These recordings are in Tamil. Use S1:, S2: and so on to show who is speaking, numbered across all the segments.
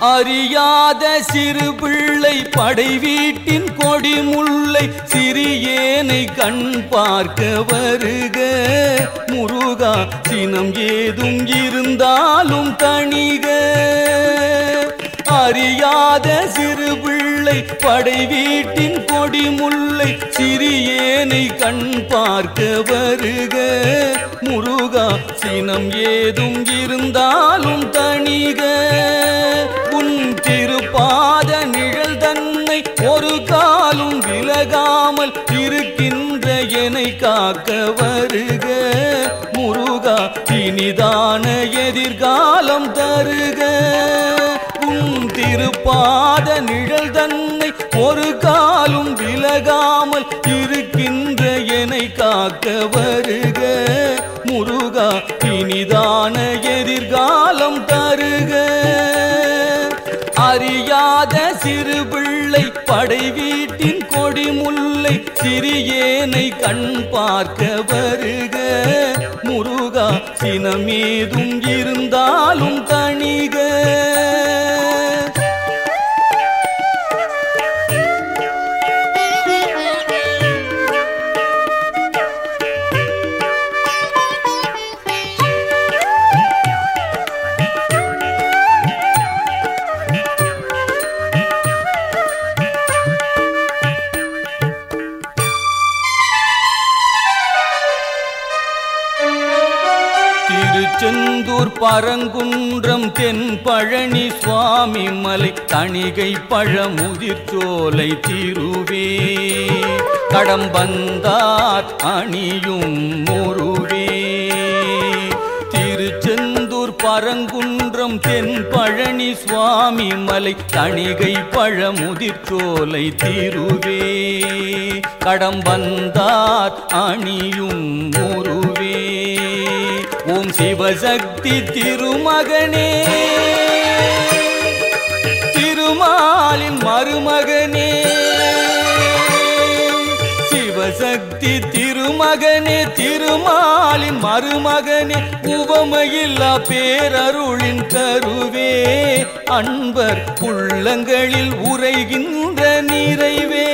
S1: அறியாத சிறு பிள்ளை படை வீட்டின் கொடி முல்லை சிறியேனை கண் பார்க்க வருக முருகா சினம் ஏதும் இருந்தாலும் தணிக அறியாத சிறு பிள்ளை படை வீட்டின் கொடி முல்லை சிறியேனை கண் பார்க்க வருக முருகா சினம் ஏதும் இருந்தாலும் தணிக உன் திருப்பாத நிழல் தன்னை ஒரு காலும் விலகாமல் இருக்கின்ற என்னை காக்க வருக முருகா இனிதான எதிர்காலம் தருக உன் திருப்பாத நிழல் தன்னை ஒரு காலும் விலகாமல் இருக்கின்ற என்னை காக்க வருக முருகா இனிதான எதிர்காலம் தருக அறியாத சிறு பிள்ளை படை வீட்டின் கொடி முல்லை சிறியேனை கண் பார்க்க வருக முருகா சினமேதும் இருந்தாலும் தணிக திருச்செந்தூர் பரங்குன்றம் தென் பழனி சுவாமி மலை தணிகை பழமுதிர்ச்சோலை திருவே கடம்பந்தார் அணியும் முருவே திருச்செந்தூர் பரங்குன்றம் தென் பழனி சுவாமி மலை தணிகை பழமுதிர்ச்சோலை திருவே கடம்பந்தார் அணியும் முருவே ஓம் சிவசக்தி திருமகனே திருமாலின் மருமகனே சிவசக்தி திருமகனே திருமாலின் மருமகனே உவமையில்லா பேரருளின் கருவே அன்பர் உள்ளங்களில் உரைகின்ற நிறைவே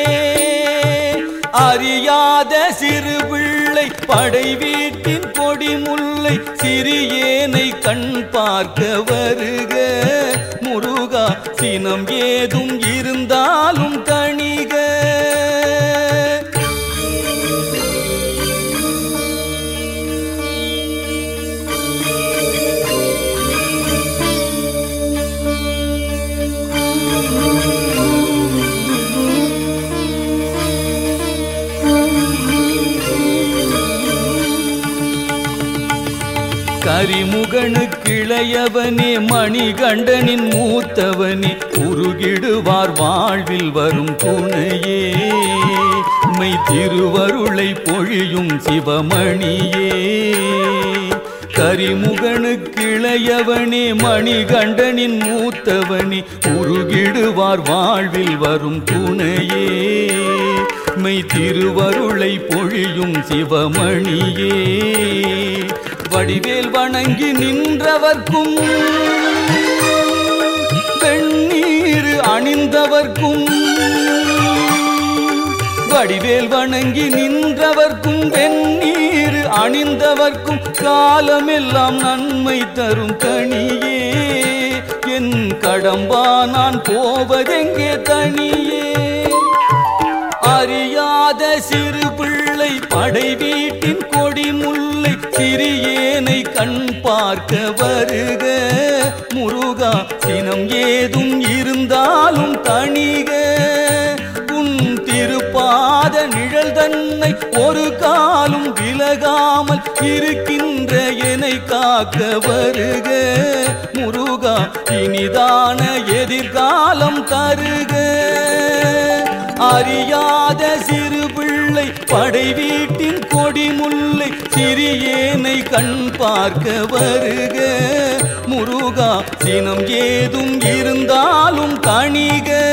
S1: அறியாத சிறு பிள்ளை படை வீட்டின் கொடி முல்லை சிறியேனை கண் பார்க்க வருக முருகா சினம் ஏதும் இருந்தாலும் தணிக கரிமுகனுக்கிளையவனே மணிகண்டனின் மூத்தவனே உருகிடுவார் வாழ்வில் வரும் துணையே மெய் திருவருளை பொழியும் சிவமணியே கரிமுகனுக்கிளையவனே மணிகண்டனின் மூத்தவனே உருகிடுவார் வாழ்வில் வரும் துணையே மெய் திருவருளை பொழியும் சிவமணியே வடிவேல் வணங்கி நின்றவர்க்கும் வெண்ணீர் அணிந்தவர்க்கும் வடிவேல் வணங்கி நின்றவர்க்கும் வெண்ணீர் அணிந்தவர்க்கும் காலமெல்லாம் நன்மை தரும் கனியே என் கடம்பா நான் போவதெங்கே தனியே அறியாத சிறு பிள்ளை படை வீட்டின் கொடி முல்லை சிறியேனை கண் பார்க்க வருக முருகா சினம் ஏதும் இருந்தாலும் தணிக உன் திருப்பாத நிழல் தன்னை ஒரு காலும் விலகாமல் இருக்கின்ற என்னை காக்க வருக முருகா இனிதான எதிர்காலம் தருக அறியாத சிறு பிள்ளை படை வீட்டின் கொடி முல்லை சிறியேனை கண் பார்க்க வருக முருகா சினம் ஏதும் இருந்தாலும் தணிக